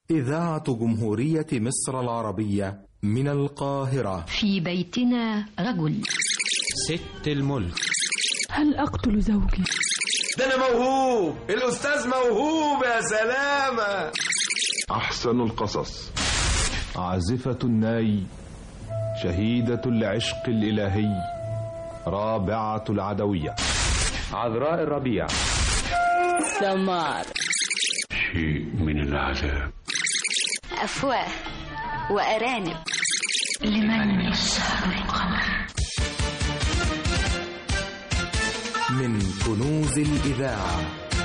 إذاعة جمهورية مصر العربية من القاهرة في بيتنا رجل ست الملك هل أقتل زوجي؟ ده أنا موهوب الأستاذ موهوب يا سلامة أحسن القصص عازفة الناي شهيدة العشق الإلهي رابعة العدوية عذراء الربيع سمار شيء من العذاب أفواه وأرانب لمن يسهر القمر من كنوز الإذاعة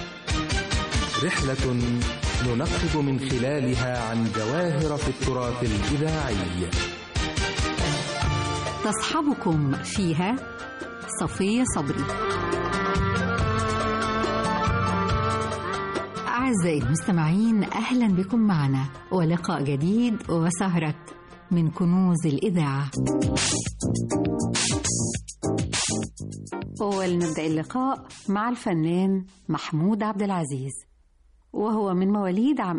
رحلة ننقب من خلالها عن جواهر في التراث الإذاعي تصحبكم فيها صفية صبري أعزائي المستمعين أهلا بكم معنا ولقاء جديد وسهرة من كنوز الإذاعة ولنبدأ اللقاء مع الفنان محمود عبد العزيز وهو من مواليد عام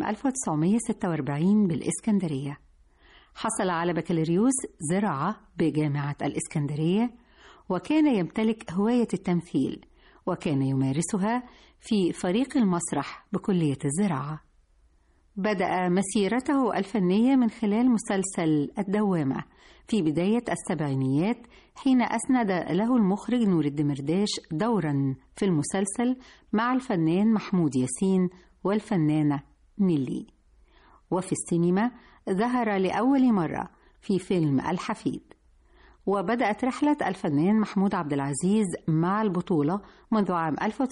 1946 بالإسكندرية حصل على بكالوريوس زراعة بجامعة الإسكندرية وكان يمتلك هواية التمثيل وكان يمارسها في فريق المسرح بكلية الزراعة بدأ مسيرته الفنية من خلال مسلسل الدوامة في بداية السبعينيات حين أسند له المخرج نور الدمرداش دورا في المسلسل مع الفنان محمود ياسين والفنانة نيلي وفي السينما ظهر لأول مرة في فيلم الحفيد وبدأت رحلة الفنان محمود عبد العزيز مع البطولة منذ عام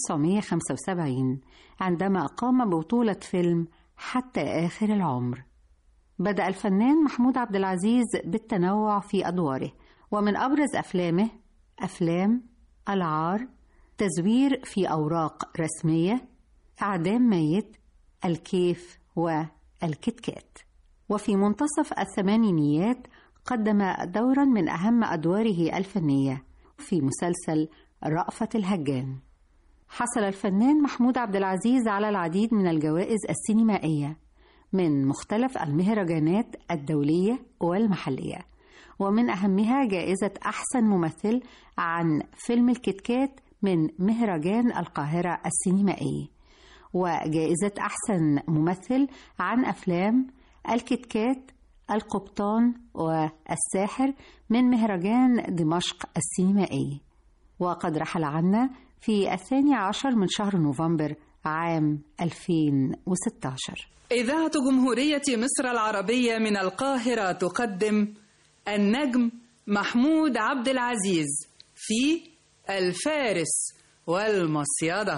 1975 عندما قام ببطولة فيلم حتى آخر العمر بدأ الفنان محمود عبد العزيز بالتنوع في أدواره ومن أبرز أفلامه أفلام العار تزوير في أوراق رسمية إعدام ميت الكيف والكتكات وفي منتصف الثمانينيات قدم دورا من أهم أدواره الفنية في مسلسل رأفة الهجان حصل الفنان محمود عبد العزيز على العديد من الجوائز السينمائية من مختلف المهرجانات الدولية والمحلية ومن أهمها جائزة أحسن ممثل عن فيلم الكتكات من مهرجان القاهرة السينمائي وجائزة أحسن ممثل عن أفلام الكتكات القبطان والساحر من مهرجان دمشق السينمائي وقد رحل عنا في الثاني عشر من شهر نوفمبر عام 2016 إذاعة جمهورية مصر العربية من القاهرة تقدم النجم محمود عبد العزيز في الفارس والمصيدة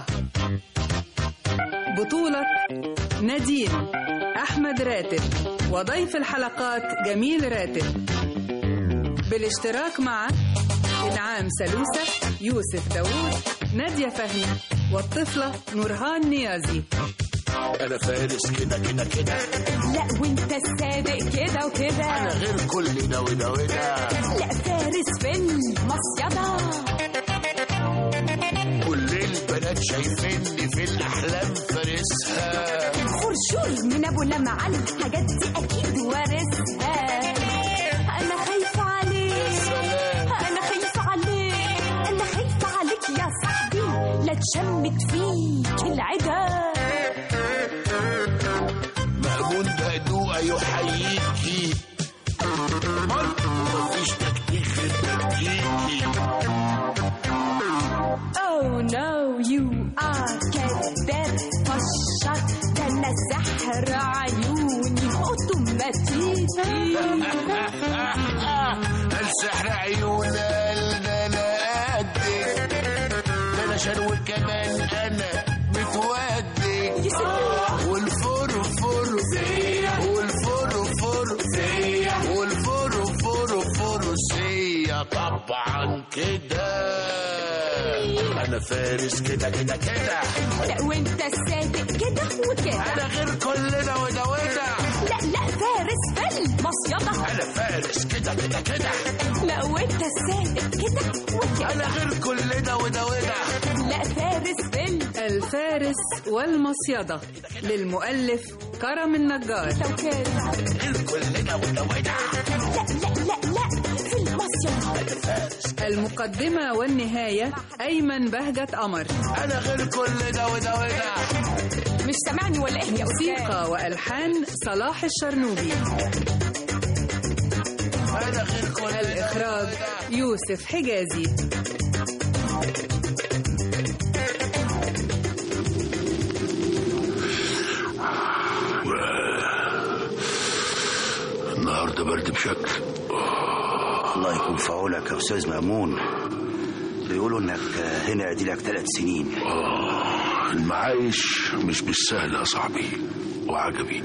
بطولة نادين أحمد راتب وضيف الحلقات جميل راتب بالاشتراك مع إنعام سلوسة يوسف داوود نادية فهمي والطفلة نورهان نيازي انا فارس كده كده كده لا وانت السابق كده وكده انا غير كل ده وده وده لا فارس في المصيدة كل البنات شايفيني في الاحلام فارسها فرشور من ابو لمعان الحاجات دي اكيد وارثها انا خايفه عليك انا خايفه عليك انا خايفه عليك يا صاحبي لا تشمت فيك العدا مأمون بهدوء يحييكي مفيش تكتيك غير تكتيكي Oh no you are كذاب فشار ده انا سحر عيوني اوتوماتيكي السحر عيونا لنا انا قدك ده انا شنو كمان انا متودك والفر فر والفر فر والفر فر فرسية طبعا كده انا فارس كده كده كده لا وانت السابق كده وكده انا غير كلنا وده وده لا لا فارس في المصيدة انا فارس كده كده كده لا وانت السابق كده وكده انا غير كل ده وده وده لا فارس فيلم الفارس والمصيدة للمؤلف كرم النجار غير كل ده وده وده لا لا لا لا في المصيدة المقدمة والنهاية أيمن بهجة قمر انا غير كل ده وده وده مش سامعني ولا ايه يا استاذ موسيقى وألحان صلاح الشرنوبي انا غير كل ده الإخراج يوسف حجازي النهارده برد بشكل الله يكون في عونك يا استاذ مامون بيقولوا انك هنا اديلك ثلاث سنين آه، المعايش مش بالسهل يا صاحبي وعجبي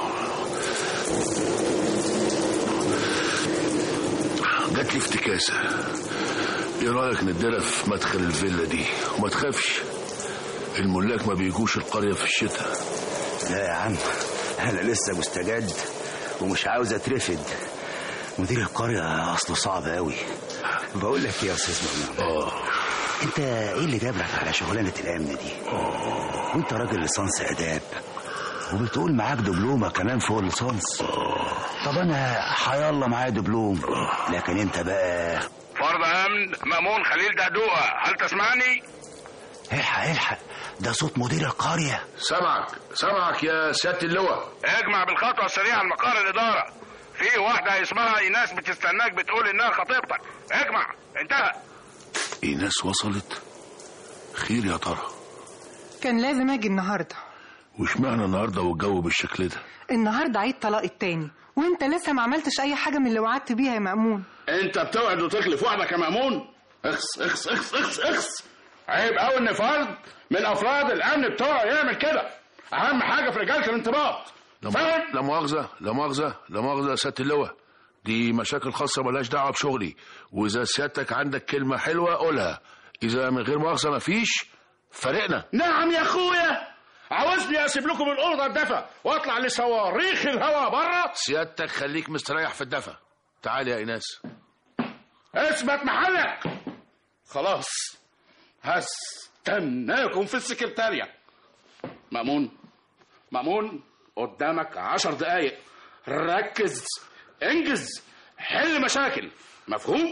جات لي افتكاسة ايه رأيك نديرها في مدخل الفيلا دي وما تخافش الملاك ما بيجوش القرية في الشتاء لا يا عم انا لسه مستجد ومش عاوز اترفد مدير القرية اصله صعب قوي بقول لك يا استاذ مامون اه انت ايه اللي جابلك على شغلانة الامن دي وانت راجل ليسانس اداب وبتقول معاك دبلومة كمان فوق الليسانس طب انا حيالله معايا دبلوم لكن انت بقى فرد امن مامون خليل دهدوقه هل تسمعني الحق الحق ده صوت مدير القرية سامعك سامعك يا سيادة اللواء اجمع بالخطوه السريعه لمقر الاداره في واحده اسمها ايناس بتستناك بتقول انها خطيبتك اجمع انتهى ايناس وصلت خير يا ترى كان لازم اجي النهارده واشمعنى النهارده والجو بالشكل ده النهارده عيد طلاق التاني وانت لسه ما عملتش اي حاجه من اللي وعدت بيها يا مأمون انت بتوعد وتخلف وحدك يا مامون اخس اخس اخس اخس اخس عيب قوي ان فرد من افراد الامن بتوعه يعمل كده اهم حاجه في رجاله الانضباط لا فاهم لا مؤاخذة لا مؤاخذة لا مؤاخذة يا سيادة اللواء دي مشاكل خاصة ملهاش دعوة بشغلي وإذا سيادتك عندك كلمة حلوة قولها إذا من غير مؤاخذة مفيش فرقنا نعم يا اخويا عاوزني اسيب لكم الاوضه الدفا واطلع لصواريخ الهواء بره سيادتك خليك مستريح في الدفا تعال يا إيناس اثبت محلك خلاص هستناكم في السكرتارية مأمون مأمون قدامك عشر دقايق ركز انجز حل مشاكل مفهوم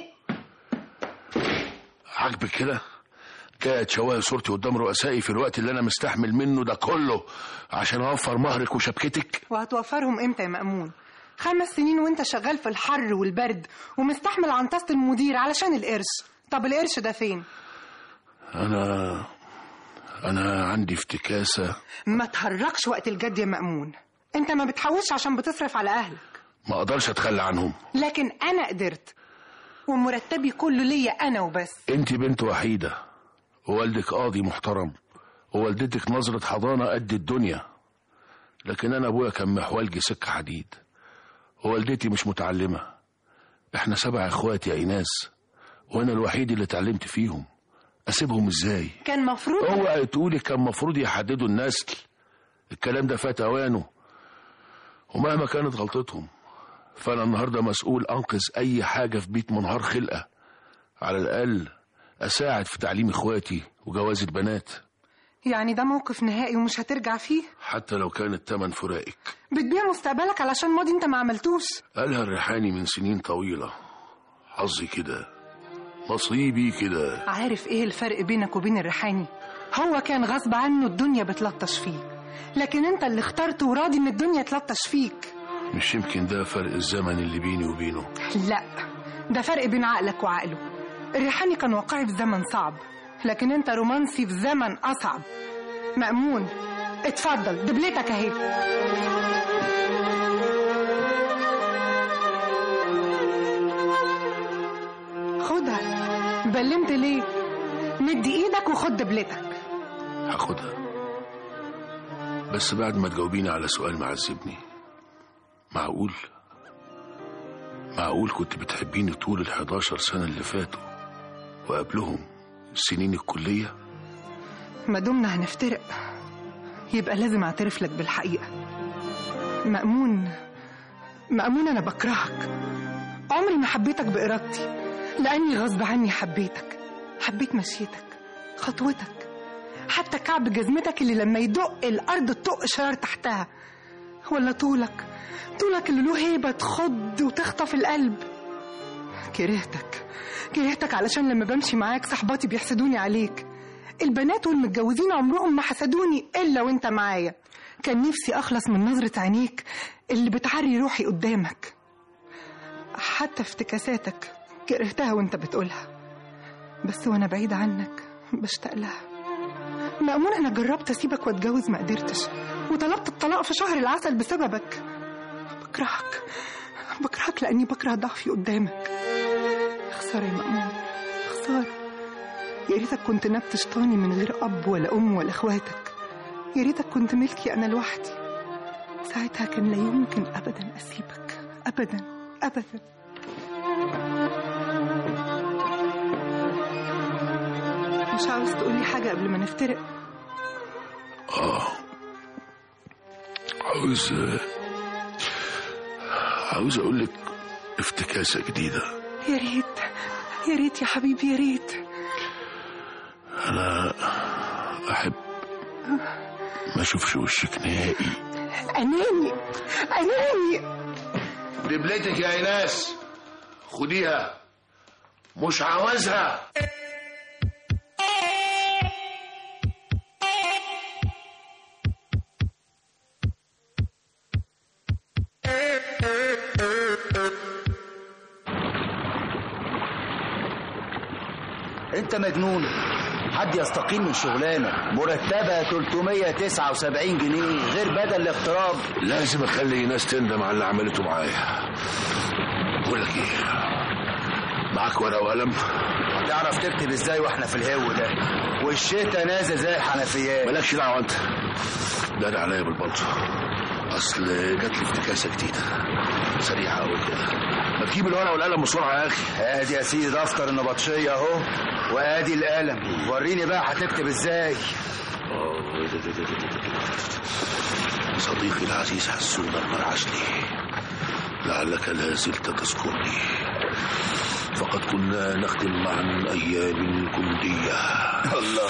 عاجبك كده كانت شوايه صورتي قدام رؤسائي في الوقت اللي أنا مستحمل منه ده كله عشان أوفر مهرك وشبكتك وهتوفرهم امتى يا مأمون خمس سنين وانت شغال في الحر والبرد ومستحمل عنطسة المدير علشان القرش طب القرش ده فين أنا أنا عندي افتكاسة ما تهرجش وقت الجد يا مأمون انت ما بتحوش عشان بتصرف على اهلك ما أقدرش أتخلى عنهم لكن انا قدرت ومرتبي كله ليا انا وبس انت بنت وحيدة ووالدك قاضي محترم ووالدتك نظرة حضانة قد الدنيا لكن أنا أبويا كان محولجي سكة حديد ووالدتي مش متعلمة احنا سبع اخوات يا ايناس وانا الوحيد اللي اتعلمت فيهم اسيبهم ازاي كان مفروض اوعي تقولي كان مفروض يحددوا النسل الكلام ده فات اوانه ومهما كانت غلطتهم فانا النهارده مسؤول انقذ اي حاجه في بيت منهار خلقه على الاقل اساعد في تعليم اخواتي وجواز البنات يعني ده موقف نهائي ومش هترجع فيه حتى لو كان التمن فراقك بتبيع مستقبلك علشان ماضي انت ما عملتوش قالها الريحاني من سنين طويلة حظي كده نصيبي كده عارف ايه الفرق بينك وبين الريحاني هو كان غصب عنه الدنيا بتلطش فيه لكن انت اللي اخترت وراضي ان الدنيا تلطش فيك مش يمكن ده فرق الزمن اللي بيني وبينه لا ده فرق بين عقلك وعقله الريحاني كان واقعي في زمن صعب لكن انت رومانسي في زمن اصعب مأمون اتفضل دبلتك اهي خدها بلمت ليه مدي ايدك وخد دبلتك هاخدها بس بعد ما تجاوبيني على سؤال معذبني معقول معقول كنت بتحبيني طول ال 11 سنة اللي فاتوا وقبلهم سنين الكلية ما دمنا هنفترق يبقى لازم اعترف لك بالحقيقة مأمون مأمون أنا بكرهك عمري ما حبيتك بإرادتي لأني غصب عني حبيتك حبيت مشيتك خطوتك حتى كعب جزمتك اللي لما يدق الأرض تطق شرار تحتها ولا طولك طولك اللي له هيبة تخض وتخطف القلب كرهتك كرهتك علشان لما بمشي معاك صحباتي بيحسدوني عليك البنات والمتجوزين عمرهم ما حسدوني إلا وانت معايا كان نفسي أخلص من نظرة عينيك اللي بتعري روحي قدامك حتى افتكاساتك كرهتها وانت بتقولها بس وانا بعيد عنك بشتاق لها مأمون انا جربت اسيبك واتجوز ما قدرتش وطلبت الطلاق في شهر العسل بسببك بكرهك بكرهك لاني بكره ضعفي قدامك خسارة يا مأمون خسارة يا ريتك كنت نبت شطاني من غير اب ولا ام ولا اخواتك يا ريتك كنت ملكي انا لوحدي ساعتها كان لا يمكن ابدا اسيبك ابدا ابدا مش عاوز تقولي حاجة قبل ما نفترق اه عاوز عاوز اقول لك افتكاسة جديدة يا ريت يا ريت يا حبيبي يا ريت انا احب ما اشوفش وشك نهائي اناني اناني دبلتك يا ايناس خديها مش عاوزها انت مجنون حد يستقيل من شغلانه مرتبه 379 جنيه غير بدل الاغتراب لازم اخلي ناس تندم على اللي عملته معايا بقول لك ايه معاك ورقه وقلم تعرف تكتب ازاي واحنا في الهو ده والشتا نازل زي الحنفيات مالكش دعوه انت داري عليا بالبلطو اصل جات لي افتكاسه جديده سريعه قوي كده ما تجيب الورقه والقلم بسرعه يا اخي ادي يا سيدي دفتر النبطشيه اهو وادي القلم وريني بقى هتكتب ازاي صديقي العزيز حسون المرعشلي لعلك لا زلت تذكرني فقد كنا نخدم معا ايام كنديه الله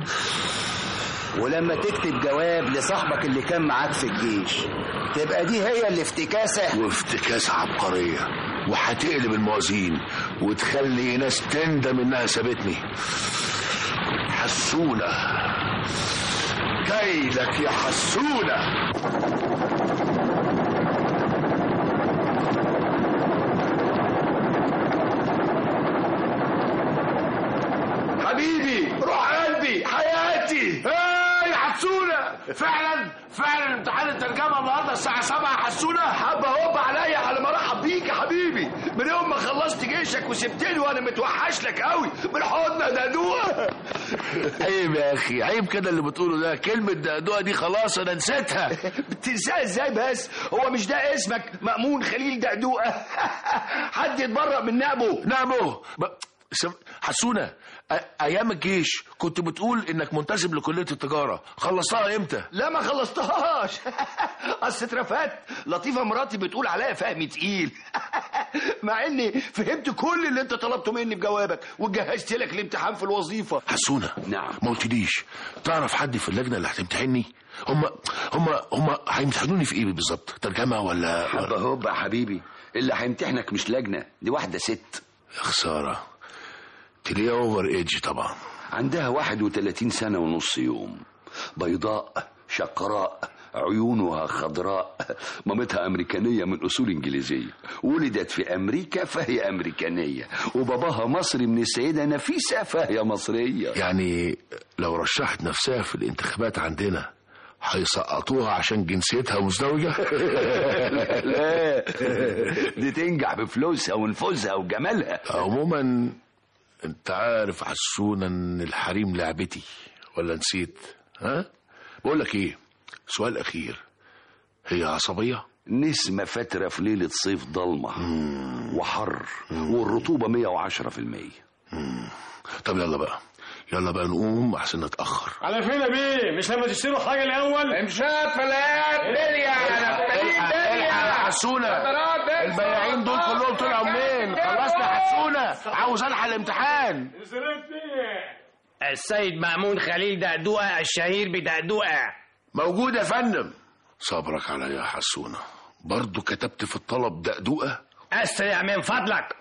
ولما تكتب جواب لصاحبك اللي كان معاك في الجيش تبقى دي هي الافتكاسة وافتكاسة عبقرية وهتقلب الموازين وتخلي ناس تندم انها سابتني حسونة كيدك يا حسونة حبيبي روح قلبي حياتي ايه يا حسونة فعلا فعلا امتحان الترجمة النهاردة الساعة 7 يا حسونة حبة هوب عليا على ما ارحب بيك يا حبيبي من يوم ما خلصت جيشك وسبتني وانا متوحش لك قوي من حضن دقدوقة عيب يا اخي عيب كده اللي بتقوله ده كلمة دقدوقة دي خلاص انا نسيتها بتنساها ازاي بس هو مش ده اسمك مأمون خليل دقدوقة حد يتبرأ من نقبه نقبه حسونة ايام الجيش كنت بتقول انك منتسب لكليه التجاره خلصتها امتى لا ما خلصتهاش اصل اترفدت لطيفه مراتي بتقول عليا فهم تقيل مع اني فهمت كل اللي انت طلبته مني بجوابك وجهزت لك الامتحان في الوظيفه حسونه نعم ما قلتليش تعرف حد في اللجنه اللي هتمتحني هم هم هم هيمتحنوني في ايه بالظبط ترجمه ولا حبه هوب يا حبيبي اللي هيمتحنك مش لجنه دي واحده ست يا خساره تلاقيها اوفر ايدج طبعا عندها 31 سنة ونص يوم بيضاء شقراء عيونها خضراء مامتها أمريكانية من أصول إنجليزية ولدت في أمريكا فهي أمريكانية وباباها مصري من السيدة نفيسة فهي مصرية يعني لو رشحت نفسها في الانتخابات عندنا هيسقطوها عشان جنسيتها مزدوجة لا دي تنجح بفلوسها ونفوذها وجمالها عموما انت عارف حسونا ان الحريم لعبتي ولا نسيت ها بقول لك ايه سؤال اخير هي عصبيه نسمة فترة في ليلة صيف ضلمة وحر والرطوبة 110% مم. طب يلا بقى يلا بقى نقوم عشان نتأخر على فين يا بيه مش لما تشتروا حاجة الأول امشات فلات بليا انا بليا حسونه البياعين دول كلهم طلعوا منين خلصنا يا حسونه عاوز الحق الامتحان السيد مأمون خليل دقدوقة الشهير بدقدوقة موجود يا فندم صبرك عليا يا حسونه برضه كتبت في الطلب دقدوقه أسرع من فضلك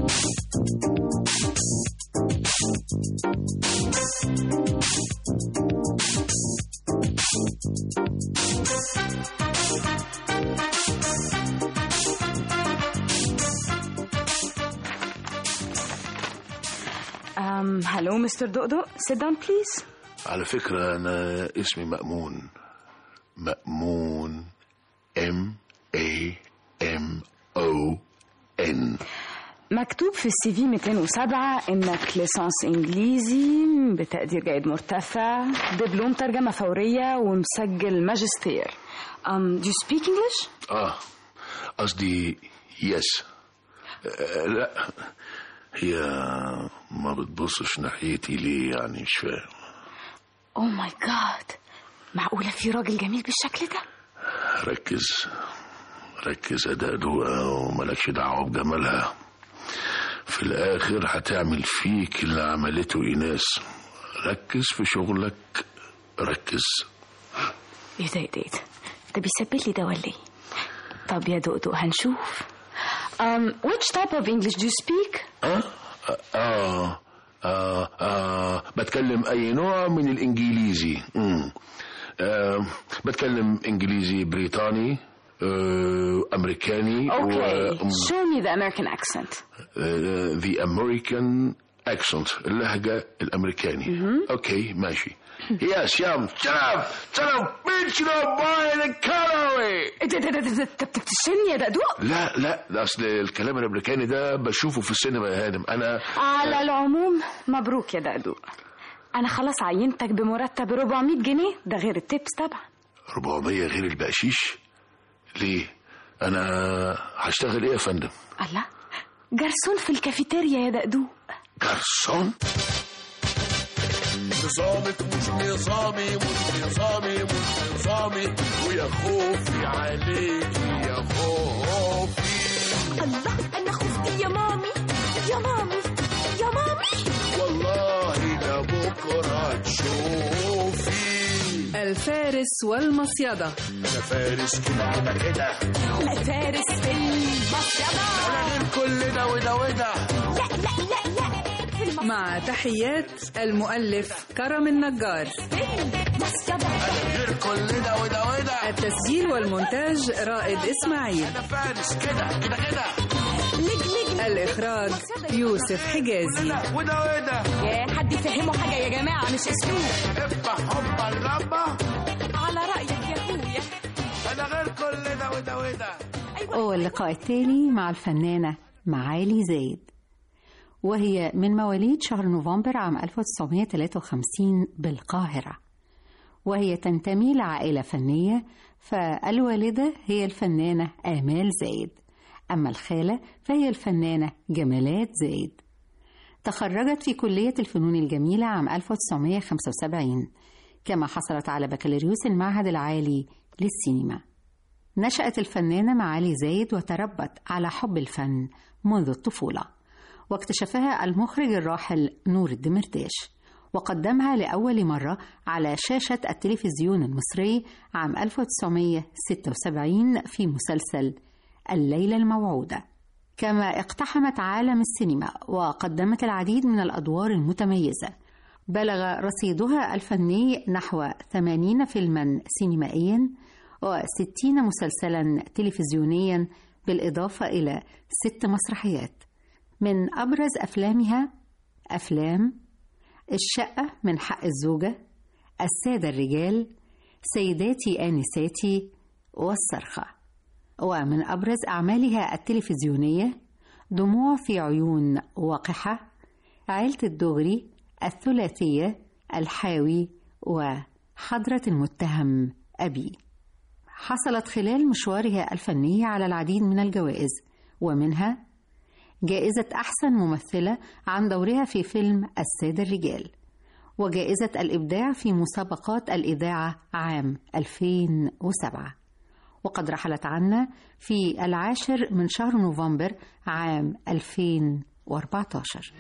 Um, hello, Mr. Dodo. Sit down, please. على فكره انا اسمي مأمون مأمون ام اي ام او ان مكتوب في السي في 207 انك ليسانس انجليزي بتقدير جيد مرتفع دبلوم ترجمة فورية ومسجل ماجستير um, do you speak English? اه قصدي يس آه لا هي ما بتبصش ناحيتي ليه يعني مش فاهم Oh my god معقولة في راجل جميل بالشكل ده؟ ركز ركز يا دقدوقة وملكش دعوة بجمالها في الآخر هتعمل فيك اللي عملته إيناس ركز في شغلك ركز ايه ده ايه ده ايه ده ده بيثبت لي ده ولا ايه؟ طب يا دقدق هنشوف um, which type of English do you speak? آه آه آه, آه بتكلم أي نوع من الإنجليزي مم. آه بتكلم إنجليزي بريطاني آه أمريكاني Okay, و show me the American accent. آه the American accent اللهجة الأمريكاني أوكي ماشي يس يام سلام سلام بيتش باي الكالوري ايه ده ده ده ده انت بتبتسمني يا دقدوق؟ لا لا ده اصل الكلام الامريكاني ده بشوفه في السينما يا هادم انا على العموم مبروك يا دقدوق انا خلاص عينتك بمرتب 400 جنيه ده غير التيبس طبعا 400 غير البقشيش ليه انا هشتغل ايه يا فندم الله جرسون في الكافيتيريا يا دقدوق جرسون نظامك مش نظامي مش نظامي مش نظامي ويا خوفي عليك يا خوفي الله انا خفت يا مامي يا مامي يا مامي والله لبكره تشوفي الفارس والمصيدة انا فارس كده كده كده لا فارس في المصيدة انا غير كل ده وده وده لا لا لا لا في المصيدة مع تحيات المؤلف كرم النجار انا غير كل ده وده وده التسجيل والمونتاج رائد إسماعيل انا فارس كده كده كده الإخراج يوسف حجازي وده وده يا حد يفهمه حاجة يا جماعة مش اسلوب افتح حب اللمبه على رأيك يا اخويا انا غير كل ده وده وده واللقاء التالي مع الفنانة معالي زايد وهي من مواليد شهر نوفمبر عام 1953 بالقاهرة وهي تنتمي لعائلة فنية فالوالدة هي الفنانة آمال زايد أما الخالة فهي الفنانة جمالات زايد تخرجت في كلية الفنون الجميلة عام 1975 كما حصلت على بكالوريوس المعهد العالي للسينما نشأت الفنانة معالي زايد وتربت على حب الفن منذ الطفولة واكتشفها المخرج الراحل نور الدمرداش وقدمها لأول مرة على شاشة التلفزيون المصري عام 1976 في مسلسل الليلة الموعودة كما اقتحمت عالم السينما وقدمت العديد من الأدوار المتميزة بلغ رصيدها الفني نحو 80 فيلما سينمائيا و60 مسلسلا تلفزيونيا بالإضافة إلى ست مسرحيات من أبرز أفلامها أفلام الشقة من حق الزوجة السادة الرجال سيداتي آنساتي والصرخة ومن أبرز أعمالها التلفزيونية دموع في عيون واقحة عيلة الدغري الثلاثية الحاوي وحضرة المتهم أبي حصلت خلال مشوارها الفني على العديد من الجوائز ومنها جائزة أحسن ممثلة عن دورها في فيلم السادة الرجال وجائزة الإبداع في مسابقات الإذاعة عام 2007 وقد رحلت عنا في العاشر من شهر نوفمبر عام 2014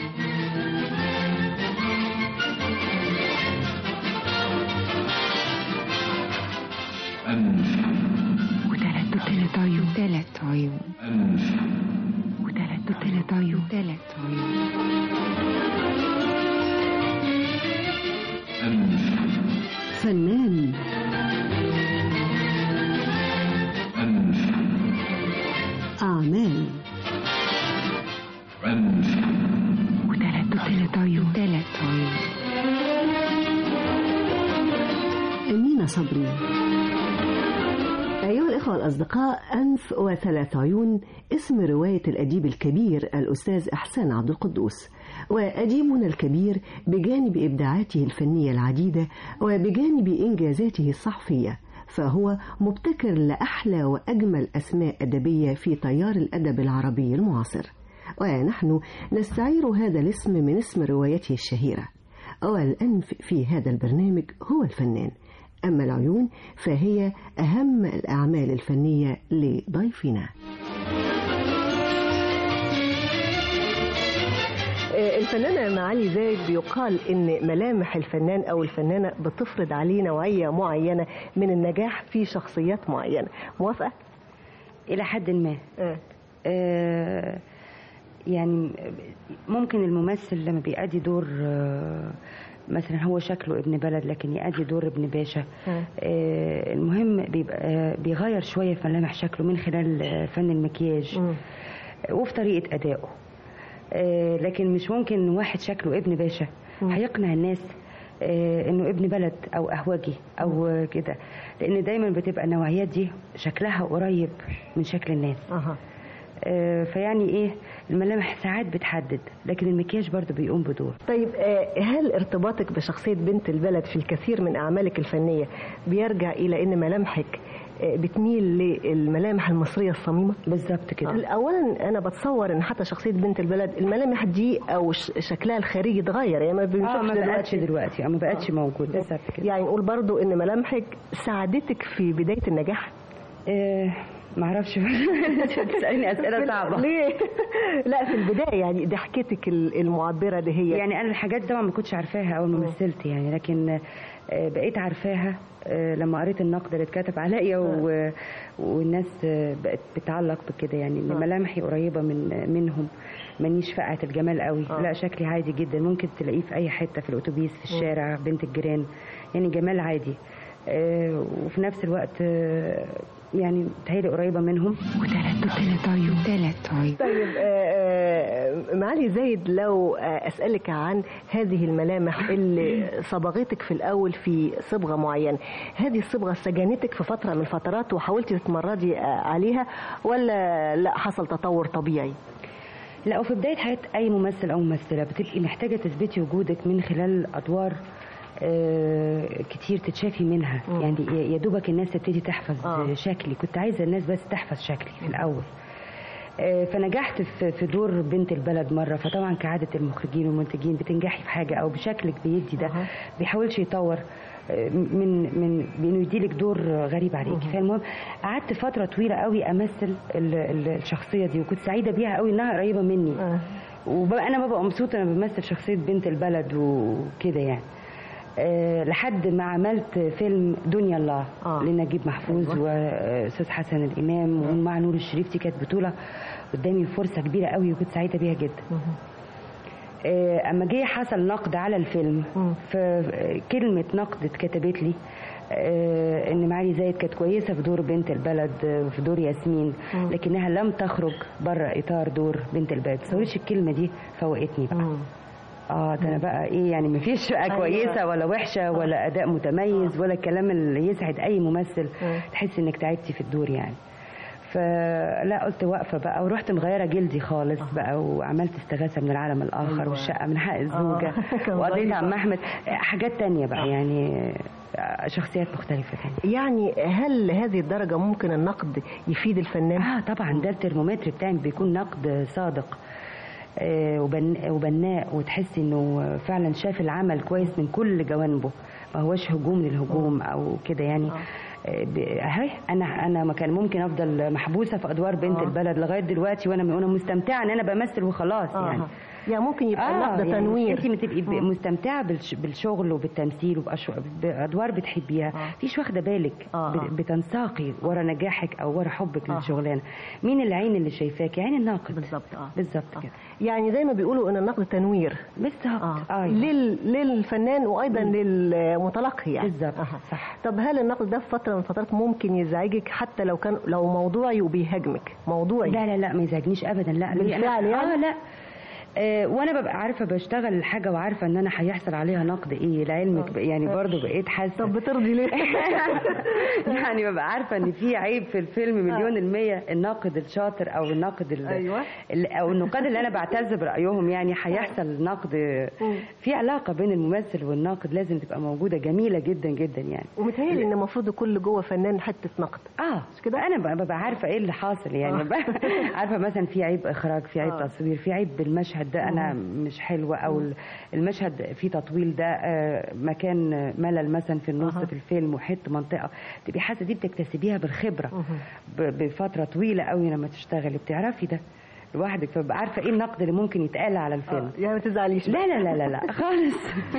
أنف وتلات وتلات عيون تلات عيون أنف وتلات وتلات عيون تلات عيون أنف فنان أنف أعمال أنف وتلات وتلات عيون تلات عيون أمينة صبري أيها الإخوة الأصدقاء أنف وثلاث عيون اسم رواية الأديب الكبير الأستاذ إحسان عبد القدوس وأديبنا الكبير بجانب إبداعاته الفنية العديدة وبجانب إنجازاته الصحفية فهو مبتكر لأحلى وأجمل أسماء أدبية في تيار الأدب العربي المعاصر ونحن نستعير هذا الاسم من اسم روايته الشهيرة والأنف في هذا البرنامج هو الفنان أما العيون فهي أهم الأعمال الفنية لضيفنا الفنانة معالي زايد بيقال إن ملامح الفنان أو الفنانة بتفرض عليه نوعية معينة من النجاح في شخصيات معينة موافقة؟ إلى حد ما آه. آه يعني ممكن الممثل لما بيأدي دور آه مثلا هو شكله ابن بلد لكن يأدي دور ابن باشا آه. آه المهم بيبقى بيغير شوية في ملامح شكله من خلال آه، فن المكياج وفي طريقة أدائه آه، لكن مش ممكن واحد شكله ابن باشا هيقنع الناس آه، انه ابن بلد او اهوجي او آه، كده لان دايما بتبقى النوعيات دي شكلها قريب من شكل الناس أها. آه، فيعني ايه الملامح ساعات بتحدد لكن المكياج برضو بيقوم بدور طيب آه، هل ارتباطك بشخصية بنت البلد في الكثير من أعمالك الفنية بيرجع إلى أن ملامحك آه، بتميل للملامح المصرية الصميمة؟ بالظبط كده أولا أنا بتصور أن حتى شخصية بنت البلد الملامح دي أو ش- شكلها الخارجي اتغير يعني ما بنشوفش اه ما دلوقتي بقتش دلوقتي اه ما بقتش موجود بالظبط كده يعني نقول برضو ان ملامحك ساعدتك في بداية النجاح آه معرفش تسألني أسئلة صعبة ليه؟ لا في البداية يعني ضحكتك ال- المعبرة دي هي يعني انا الحاجات دي طبعا ما كنتش عارفاها اول ما مثلت يعني لكن آه، بقيت عارفاها آه، لما قريت النقد اللي اتكتب عليا و... والناس آه، بقت بتعلق بكده يعني ان ملامحي قريبه من منهم مانيش فقعه الجمال قوي لا شكلي عادي جدا ممكن تلاقيه في اي حته في الاتوبيس في الشارع بنت الجيران يعني جمال عادي آه، وفي نفس الوقت آه، يعني بتهيألي قريبه منهم وتلات وتلات عيون تلات عيون طيب آه، آه، معالي زايد لو آه، أسألك عن هذه الملامح اللي صبغتك في الأول في صبغة معينة هذه الصبغة سجنتك في فترة من الفترات وحاولتي تتمردي آه، عليها ولا لا حصل تطور طبيعي لا وفي بدايه حياه اي ممثل او ممثله بتبقي محتاجه تثبتي وجودك من خلال ادوار آه، كتير تتشافي منها يعني يا- يا دوبك الناس تبتدي تحفظ آه. شكلي كنت عايزه الناس بس تحفظ شكلي في الاول آه، فنجحت في في دور بنت البلد مره فطبعا كعاده المخرجين والمنتجين بتنجحي في حاجه او بشكلك بيدي ده بيحاولش يطور آه، من من بانه يديلك دور غريب عليكي فالمهم قعدت فتره طويله قوي امثل ال- ال- الشخصيه دي وكنت سعيده بيها قوي انها قريبه مني وبقى انا ببقى مبسوطه انا بمثل شخصيه بنت البلد وكده يعني أه لحد ما عملت فيلم دنيا الله آه. لنجيب محفوظ واستاذ حسن الامام ومع نور الشريف دي كانت بطوله قدامي فرصه كبيره قوي وكنت سعيده بيها جدا آه، اما جه حصل نقد على الفيلم فكلمه نقد اتكتبت لي آه، ان معالي زايد كانت كويسه في دور بنت البلد آه، وفي دور ياسمين مم. لكنها لم تخرج بره اطار دور بنت البلد تصوريش الكلمه دي فوقتني بقى اه ده انا بقى ايه يعني مفيش بقى أيوة. كويسه ولا وحشه ولا اداء متميز ولا الكلام اللي يسعد اي ممثل تحس انك تعبتي في الدور يعني فلا قلت واقفه بقى ورحت مغيره جلدي خالص بقى وعملت استغاثه من العالم الاخر أيوة. والشقه من حق الزوجه كان وقضيت ظريف. عم احمد حاجات تانية بقى يعني شخصيات مختلفه تانية يعني هل هذه الدرجة ممكن النقد يفيد الفنان؟ اه طبعا ده الترمومتر بتاعي بيكون نقد صادق آه، وبن- وبناء وتحسي انه فعلا شاف العمل كويس من كل جوانبه ما هوش هجوم للهجوم او كده يعني آه، ب- اهي انا انا ما كان ممكن افضل محبوسه في ادوار بنت آه. البلد لغايه دلوقتي وانا وانا مستمتعه ان انا بمثل وخلاص آه. يعني يعني ممكن يبقى النقد تنوير انت بتبقي ب- آه. مستمتعه بالش- بالشغل وبالتمثيل وبأشو- بادوار بتحبيها فيش واخده بالك بت- بتنساقي ورا نجاحك او ورا حبك آه. للشغلانه مين العين اللي شايفاكي عين الناقد بالظبط اه بالظبط كده يعني زي ما بيقولوا ان النقد تنوير بالظبط آه. أيوة. لل... للفنان وايضا للمتلقي يعني بالظبط آه. صح طب هل النقد ده في فتره من الفترات ممكن يزعجك حتى لو كان لو موضوعي وبيهاجمك موضوعي لا لا لا ما يزعجنيش ابدا لا ليه؟ بالفعل أنا- يعني؟ اه لا آه وانا ببقى عارفه بشتغل الحاجه وعارفه ان انا هيحصل عليها نقد ايه لعلمك ب- يعني برضو بقيت حاسه طب بترضي ليه يعني ببقى عارفه ان في عيب في الفيلم مليون المية الناقد الشاطر او الناقد ال- أيوة. ال- او النقاد اللي انا بعتز برايهم يعني هيحصل نقد في علاقه بين الممثل والناقد لازم تبقى موجوده جميله جدا جدا يعني ومتهيألي ان المفروض كل جوه فنان حته نقد اه مش كده انا ببقى- ببقى عارفه ايه اللي حاصل يعني آه. ببقى عارفه مثلا في عيب اخراج في عيب آه. تصوير في عيب بالمشهد ده انا مش حلوه او ال- المشهد فيه تطويل ده آه، مكان ملل مثلا في النص أها. في الفيلم وحته منطقه تبقي حاسه دي بتكتسبيها بالخبره ب- بفتره طويله قوي لما تشتغلي بتعرفي ده لوحدك فبقى عارفه ايه النقد اللي ممكن يتقال على الفيلم يعني ما تزعليش لا لا لا لا لا خالص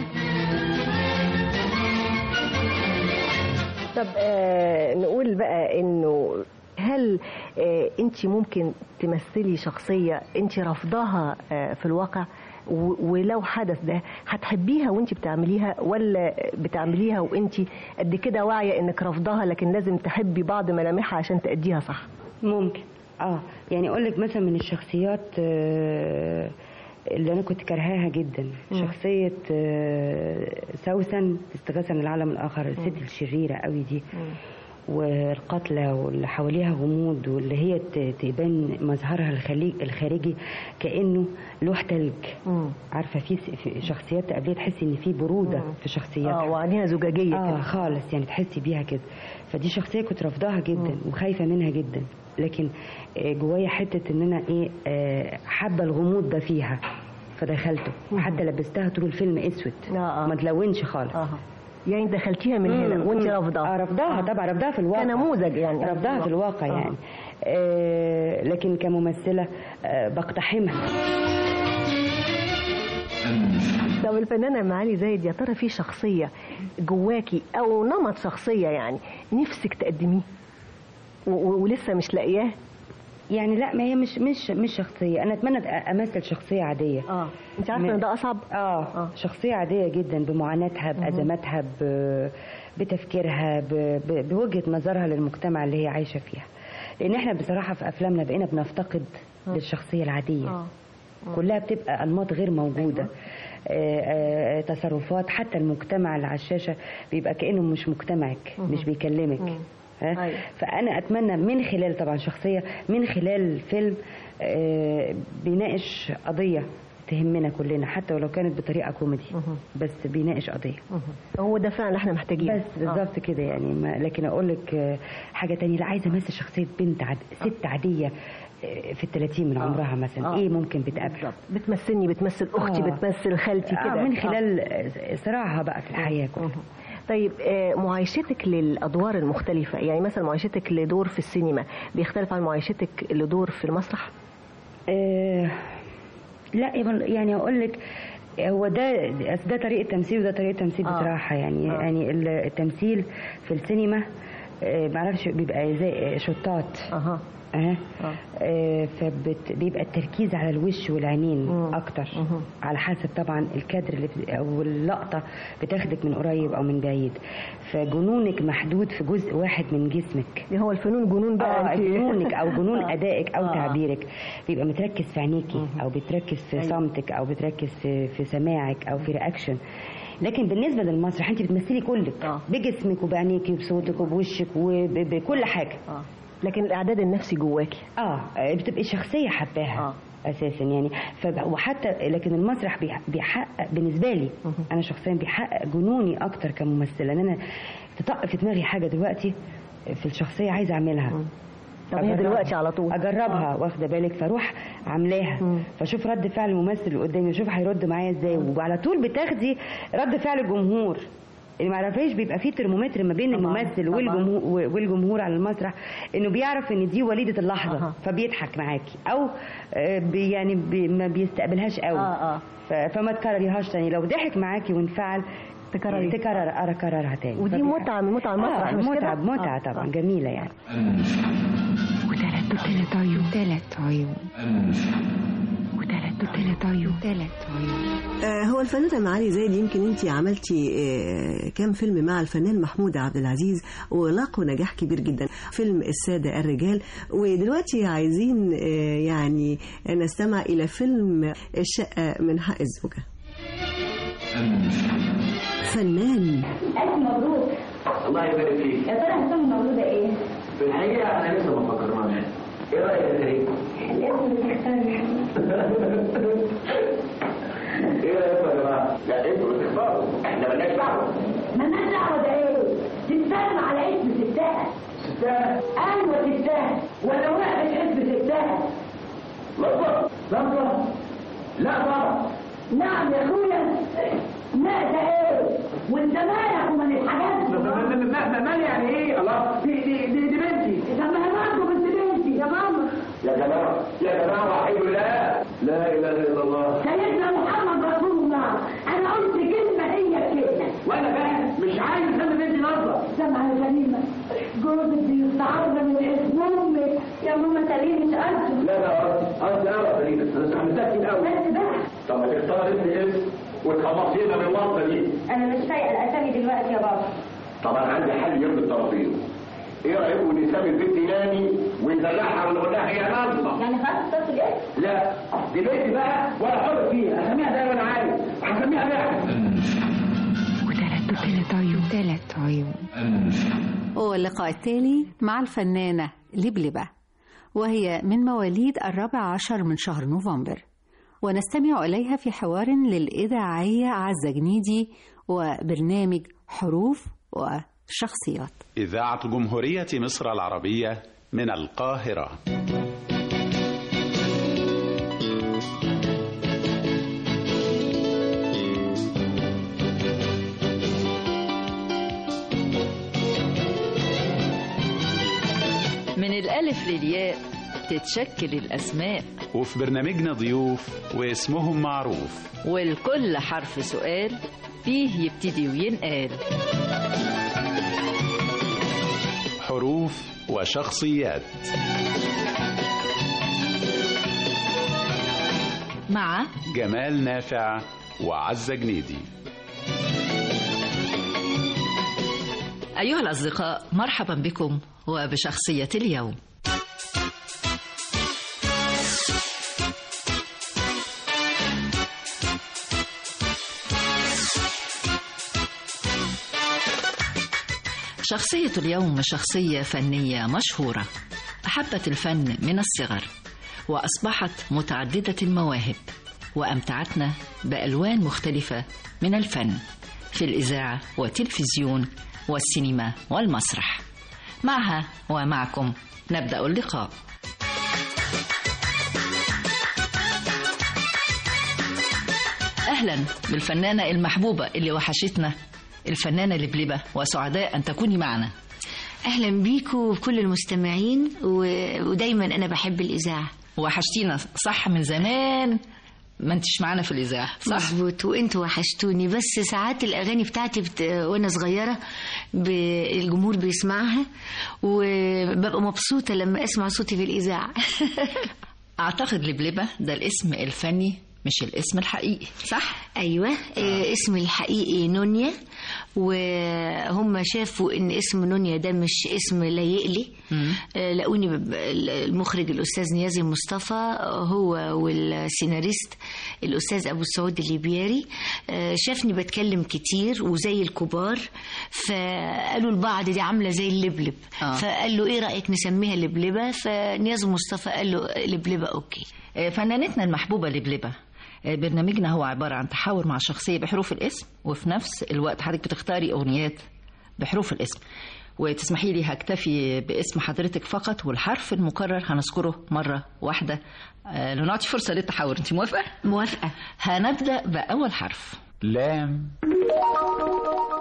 طب آه نقول بقى انه هل آه انت ممكن تمثلي شخصيه انت رافضاها آه في الواقع و- ولو حدث ده هتحبيها وانت بتعمليها ولا بتعمليها وانت قد كده واعيه انك رافضاها لكن لازم تحبي بعض ملامحها عشان تأديها صح ممكن اه يعني اقول لك مثلا من الشخصيات آه، اللي انا كنت كرهاها جدا مم. شخصيه آه، سوسن في استغاثه من العالم الاخر الست الشريره قوي دي والقتلى واللي حواليها غموض واللي هي ت- تبان مظهرها الخليج الخارجي كانه لوح تلج عارفه في في شخصيات تقابليها تحسي ان في بروده في شخصياتها اه وعينيها زجاجيه اه كده خالص يعني تحسي بيها كده فدي شخصيه كنت رافضاها جدا وخايفه منها جدا لكن آه، جوايا حته ان انا ايه آه، حابه الغموض ده فيها فدخلته حتى لبستها طول الفيلم اسود ما تلونش خالص يعني دخلتيها من هنا مم، وانت مم. رافضاها اه رافضاها طبعا رافضاها في الواقع كنموذج يعني رافضاها في الواقع آه. يعني آه لكن كممثله آه بقتحمها طب الفنانة معالي زايد يا ترى في شخصية جواكي أو نمط شخصية يعني نفسك تقدميه و- و- ولسه مش لاقياه يعني لا ما هي مش مش مش شخصيه انا اتمنى أبقى امثل شخصيه عاديه اه انت عارفه ان ده اصعب اه, آه. شخصيه عاديه جدا بمعاناتها بازماتها ب... بتفكيرها ب... ب... بوجهه نظرها للمجتمع اللي هي عايشه فيها لان احنا بصراحه في افلامنا بقينا بنفتقد للشخصيه العاديه آه. كلها بتبقى انماط غير موجوده آه، آه، تصرفات حتى المجتمع اللي على الشاشه بيبقى كانه مش مجتمعك مهم. مش بيكلمك مم. ها؟ أيوة. فانا اتمنى من خلال طبعا شخصيه من خلال فيلم آه، بيناقش قضيه تهمنا كلنا حتى ولو كانت بطريقه كوميدي بس بيناقش قضيه هو ده فعلا اللي احنا محتاجينه بس بالظبط كده يعني ما لكن اقول لك آه، حاجه تانية لا عايزه امثل شخصيه بنت عد... ست عاديه آه، في الثلاثين من عمرها مثلا آه. ايه ممكن بتقابله بتمثلني بتمثل اختي آه. بتمثل خالتي آه كده من خلال صراعها بقى في الحياه كلها طيب آه، معايشتك للادوار المختلفه يعني مثلا معايشتك لدور في السينما بيختلف عن معايشتك لدور في المسرح آه لا يبقى- يعني اقول لك هو ده أصل ده طريقه تمثيل وده طريقه تمثيل آه. بصراحه يعني آه. يعني ال- التمثيل في السينما آه، معرفش بيبقى زي شطات اها اه فبيبقى التركيز على الوش والعينين اكتر على حسب طبعا الكادر اللي بت- او اللقطه بتاخدك من قريب او من بعيد فجنونك محدود في جزء واحد من جسمك هو الفنون جنون بقى اه أنت- جنونك او جنون آه. ادائك او آه. تعبيرك بيبقى متركز في عينيكي او بتركز في صمتك او بتركز في في سماعك او في رياكشن لكن بالنسبه للمسرح انت بتمثلي كلك بجسمك وبعينيكي وبصوتك وبوشك وبكل حاجه لكن الاعداد النفسي جواكي اه بتبقي شخصيه حباها اساسا يعني ف... وحتى لكن المسرح بيح- بيحقق بالنسبه لي انا شخصيا بيحقق جنوني اكتر كممثله ان انا تطق في دماغي حاجه دلوقتي في الشخصيه عايزه اعملها طب هي أجربها. دلوقتي على طول اجربها واخده بالك فاروح عاملاها فاشوف رد فعل الممثل اللي قدامي واشوف هيرد معايا ازاي وعلى طول بتاخدي رد فعل الجمهور اللي ما يعرفهاش بيبقى فيه ترمومتر ما بين طبعاً، الممثل طبعاً. والجمهور والجمهور على المسرح انه بيعرف ان دي وليده اللحظه أها. فبيضحك معاكي او آه، بي يعني بي ما بيستقبلهاش قوي آه، آه. ف- فما تكرريهاش تاني لو ضحك معاكي وانفعل تكرري. تكرر اكررها تاني ودي فبيبقى- متعة من متع المسرح آه مش كده؟ متعة متعة آه، طبعا آه. جميلة يعني وتلات وتلات عيون تلات عيون وتلات وتلات عيون تلات عيون آه، هو الفنانة معالي زايد يمكن انت عملتي آه، كام فيلم مع الفنان محمود عبد العزيز ولاقوا نجاح كبير جدا فيلم السادة الرجال ودلوقتي عايزين آه، يعني نستمع إلى فيلم الشقة من حق الزوجة فنان ألف مبروك الله يبارك فيك يا ترى هتكون مولودة إيه؟ في الحقيقة احنا لسه ما فكرناش ايه رأيك يا كريم؟ الاسم اللي تختاره يا حبيبي ايه رأيكم يا جماعة؟ لا انتوا اللي تختاروا احنا مالناش دعوة مالناش دعوة ده إيه؟ تتسلم على اسم ستها ستات أيوة ستها ولا وقفت اسم ستها لحظة لحظة لا طبعا نعم يا أخويا لا ده إيه؟ وأنت مالك ومن الحاجات دي؟ مال يعني ايه الله دي دي دي, دي بنتي طب ما هي برضه بنت بنتي يا ماما يا جماعة يا جماعة وحيد الله لا إله إلا الله سيدنا محمد رسول الله أنا قلت كلمة هي كلمة وأنا بقى مش عايز أسمي بنتي نصرة سامعة يا سليمة جوزك بيستعرض من اسم أمك يا ماما سليم مش قصده لا لا قصدي قصدي أنا يا فريدة أنا استحملتها كتير قوي بس بقى طب ما تختار اسم اسم وتخلصينا من الورطة دي أنا مش فايقة الأسامي دلوقتي يا بابا طبعا عندي حل يرضي الطرفين ايه رايكم نسمي البنت ناني وندلعها ونقول لها هي نظمه يعني خلاص تصل إيه؟ لا دي بنتي بقى ولا حر فيها اسميها زي ما انا عايز هسميها لعبه وتلات وتلات عيون تلات عيون واللقاء التالي مع الفنانة لبلبة وهي من مواليد الرابع عشر من شهر نوفمبر ونستمع إليها في حوار للإذاعية عزة جنيدي وبرنامج حروف وشخصيات إذاعة جمهورية مصر العربية من القاهرة من الألف للياء تتشكل الأسماء وفي برنامجنا ضيوف واسمهم معروف والكل حرف سؤال فيه يبتدي وينقال حروف وشخصيات مع جمال نافع وعزة جنيدي أيها الأصدقاء مرحبا بكم وبشخصية اليوم شخصية اليوم شخصية فنية مشهورة أحبت الفن من الصغر وأصبحت متعددة المواهب وأمتعتنا بألوان مختلفة من الفن في الإذاعة والتلفزيون والسينما والمسرح معها ومعكم نبدأ اللقاء أهلا بالفنانة المحبوبة اللي وحشتنا الفنانة لبلبة وسعداء أن تكوني معنا اهلا بيكوا وكل المستمعين و... ودايما انا بحب الاذاعه وحشتينا صح من زمان ما انتش معانا في الاذاعه صح مظبوط وانتوا وحشتوني بس ساعات الاغاني بتاعتي بت... وانا صغيره ب... الجمهور بيسمعها وببقى مبسوطه لما اسمع صوتي في الاذاعه اعتقد لبلبه ده الاسم الفني مش الاسم الحقيقي صح ايوه آه. اسم الحقيقي نونيا وهم شافوا ان اسم نونيا ده مش اسم لايق لي آه لقوني بب- المخرج الاستاذ نيازي مصطفى هو والسيناريست الاستاذ ابو سعود الليبياري آه شافني بتكلم كتير وزي الكبار فقالوا لبعض دي عامله زي اللبلب آه. فقال له ايه رايك نسميها لبلبه فنيازي مصطفى قال له لبلبه اوكي آه، فنانتنا المحبوبة لبلبة آه، برنامجنا هو عبارة عن تحاور مع شخصية بحروف الاسم وفي نفس الوقت حضرتك بتختاري أغنيات بحروف الاسم وتسمحي لي هكتفي باسم حضرتك فقط والحرف المكرر هنذكره مرة واحدة آه، لنعطي فرصة للتحاور انت موافقة؟ موافقة هنبدأ بأول حرف لام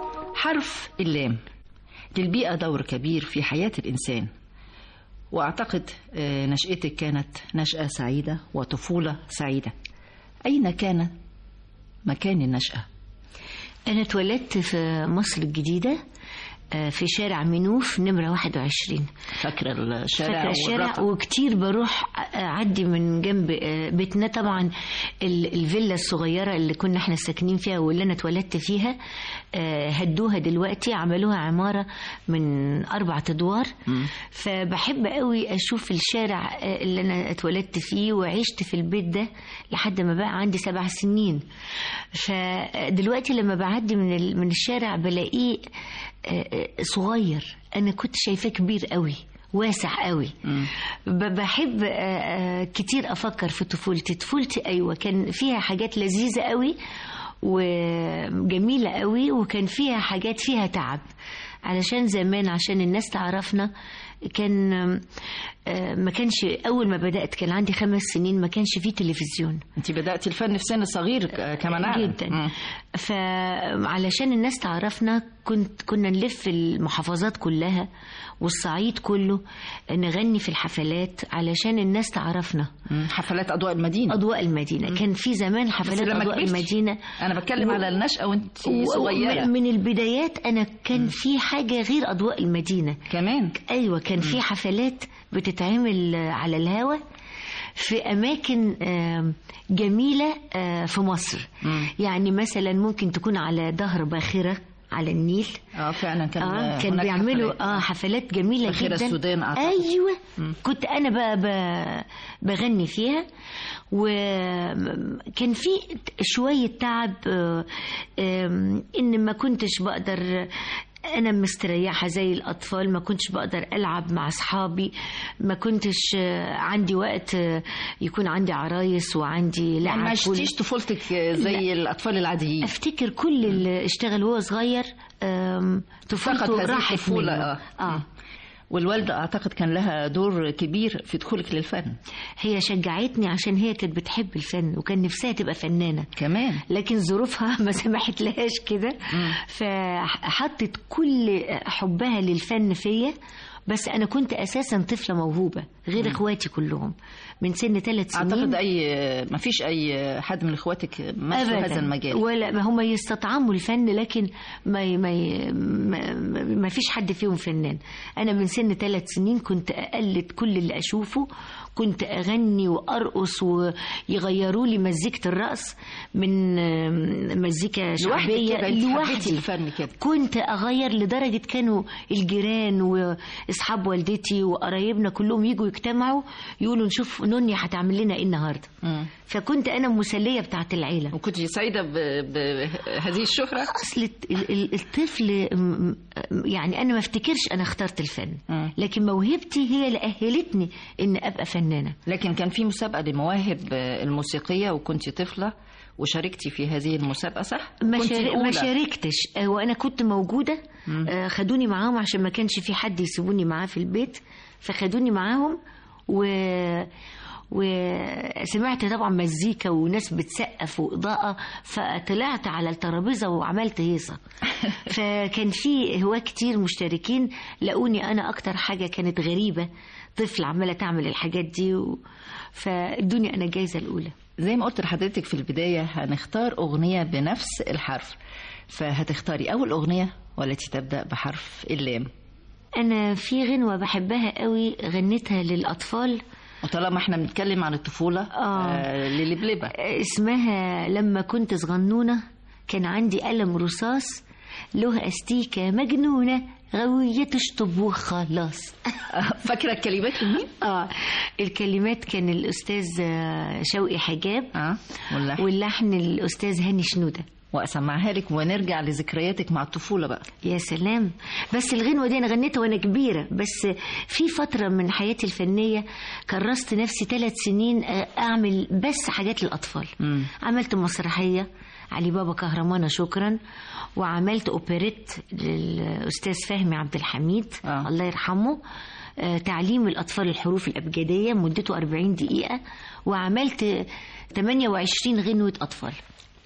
حرف اللام للبيئة دور كبير في حياة الإنسان وأعتقد آه، نشأتك كانت نشأة سعيدة وطفولة سعيدة أين كان مكان النشأة؟ أنا اتولدت في مصر الجديدة آه، في شارع منوف نمرة 21 فاكرة الشارع فاكرة الشارع والرقم. وكتير بروح أعدي من جنب آه، بيتنا طبعا ال- الفيلا الصغيرة اللي كنا احنا ساكنين فيها واللي أنا اتولدت فيها آه، هدوها دلوقتي عملوها عمارة من أربع أدوار فبحب قوي أشوف الشارع آه، اللي أنا اتولدت فيه وعشت في البيت ده لحد ما بقى عندي سبع سنين فدلوقتي لما بعدي من ال- من الشارع بلاقيه آه، آه، صغير أنا كنت شايفاه كبير قوي واسع قوي ب- بحب آه، آه، كتير افكر في طفولتي طفولتي ايوه كان فيها حاجات لذيذه قوي وجميله قوي وكان فيها حاجات فيها تعب علشان زمان عشان الناس تعرفنا كان آه، ما كانش اول ما بدات كان عندي خمس سنين ما كانش فيه تلفزيون انت بدأتي الفن في سن صغير آه، كما نعلم جدا مم. فعلشان الناس تعرفنا كنت كنا نلف المحافظات كلها والصعيد كله نغني في الحفلات علشان الناس تعرفنا مم. حفلات أضواء المدينة أضواء المدينة كان في زمان بس حفلات لما أضواء كبرتي. المدينة أنا بتكلم و- على النشأة وأنت و- صغيرة و- من البدايات أنا كان في حاجة غير أضواء المدينة كمان أيوة كان في حفلات بتتعمل على الهوا في أماكن آم، جميلة آه، في مصر يعني مثلا ممكن تكون على ظهر باخرة على النيل اه فعلا كان آه كان هناك بيعملوا حفلات. اه حفلات جميله باخرة جدا السودان أعتقد. ايوه كنت انا بقى ب- بغني فيها وكان في شويه تعب آه، آم، ان ما كنتش بقدر انا مستريحه زي الاطفال ما كنتش بقدر العب مع اصحابي ما كنتش آه، عندي وقت آه، يكون عندي عرايس وعندي لعب يعني ما كل- عشتيش طفولتك زي لا. الأطفال العاديين افتكر كل اللي اشتغل وهو صغير آم، فقد طفولته هذه راحت الطفولة منه. اه اه والوالدة أعتقد كان لها دور كبير في دخولك للفن هي شجعتني عشان هي كانت بتحب الفن وكان نفسها تبقى فنانة كمان لكن ظروفها ما سمحت لهاش كده فحطت كل حبها للفن فيا بس انا كنت اساسا طفله موهوبه غير اخواتي كلهم من سن ثلاث سنين أعتقد أي ما فيش أي حد من إخواتك مارسوا أبداً. هذا المجال ولا ما هم يستطعموا الفن لكن ما ما ما, ما فيش حد فيهم فنان انا من سن ثلاث سنين كنت اقلد كل اللي اشوفه كنت اغني وارقص ويغيروا لي مزيكه الرقص من مزيكا لوحدك شعبيه كده، أنت حبيتي لوحدي الفن كده كنت اغير لدرجه كانوا الجيران واصحاب والدتي وقرايبنا كلهم يجوا يجتمعوا يقولوا نشوف نونيا هتعمل لنا ايه النهارده فكنت انا المسليه بتاعت العيله وكنت سعيدة ب- بهذه الشهرة اصل الت- ال- ال- الطفل م- م- يعني انا ما افتكرش انا اخترت الفن لكن موهبتي هي اللي اهلتني ان ابقى فنانه لكن كان في مسابقة للمواهب الموسيقية وكنت طفلة وشاركتي في هذه المسابقة صح؟ ما, كنت شار... ما الأولى. شاركتش آه، وانا كنت موجوده آه، خدوني معاهم عشان ما كانش في حد يسيبوني معاه في البيت فخدوني معاهم و وسمعت طبعا مزيكا وناس بتسقف واضاءه فطلعت على الترابيزه وعملت هيصه فكان في هواة كتير مشتركين لقوني انا اكتر حاجه كانت غريبه طفل عماله تعمل الحاجات دي و... فادوني انا الجايزه الاولى زي ما قلت لحضرتك في البداية هنختار أغنية بنفس الحرف فهتختاري أول أغنية والتي تبدأ بحرف اللام انا في غنوه بحبها قوي غنيتها للاطفال وطالما احنا بنتكلم عن الطفولة آه. للبلبة اسمها لما كنت صغنونه كان عندي قلم رصاص له استيكه مجنونه غاويه تشطب وخلاص فاكره الكلمات لمين؟ اه الكلمات كان الاستاذ آه، شوقي حجاب اه واللحن واللحن الاستاذ هاني شنوده واسمعها لك ونرجع لذكرياتك مع الطفولة بقى يا سلام بس الغنوة دي أنا غنيتها وأنا كبيرة بس في فترة من حياتي الفنية كرست نفسي ثلاث سنين آه، أعمل بس حاجات للأطفال مم. عملت مسرحية علي بابا كهرمانة شكرا وعملت أوبريت للأستاذ فهمي عبد الحميد آه. الله يرحمه آه، تعليم الأطفال الحروف الأبجدية مدته 40 دقيقة وعملت 28 غنوة أطفال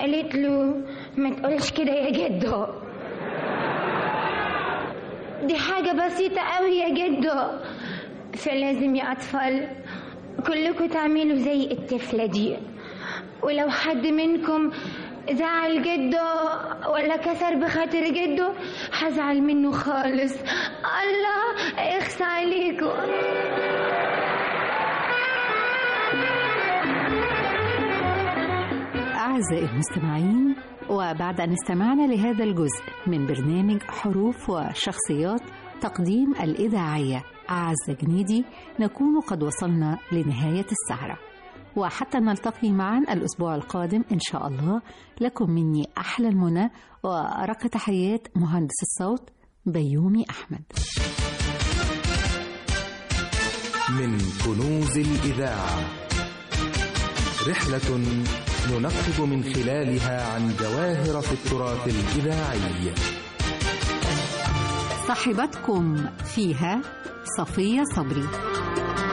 قالت له ما تقولش كده يا جدو دي حاجة بسيطة قوي يا جدو فلازم يا أطفال كلكم تعملوا زي الطفلة دي ولو حد منكم زعل جده ولا كسر بخاطر جده هزعل منه خالص الله اخس عليكم أعزائي المستمعين وبعد أن استمعنا لهذا الجزء من برنامج حروف وشخصيات تقديم الإذاعية أعز جنيدي نكون قد وصلنا لنهاية السهرة وحتى نلتقي معا الأسبوع القادم إن شاء الله لكم مني أحلى المنى وأرق تحيات مهندس الصوت بيومي أحمد من كنوز الإذاعة رحلة ننقب من خلالها عن جواهر في التراث الإذاعي صاحبتكم فيها صفية صبري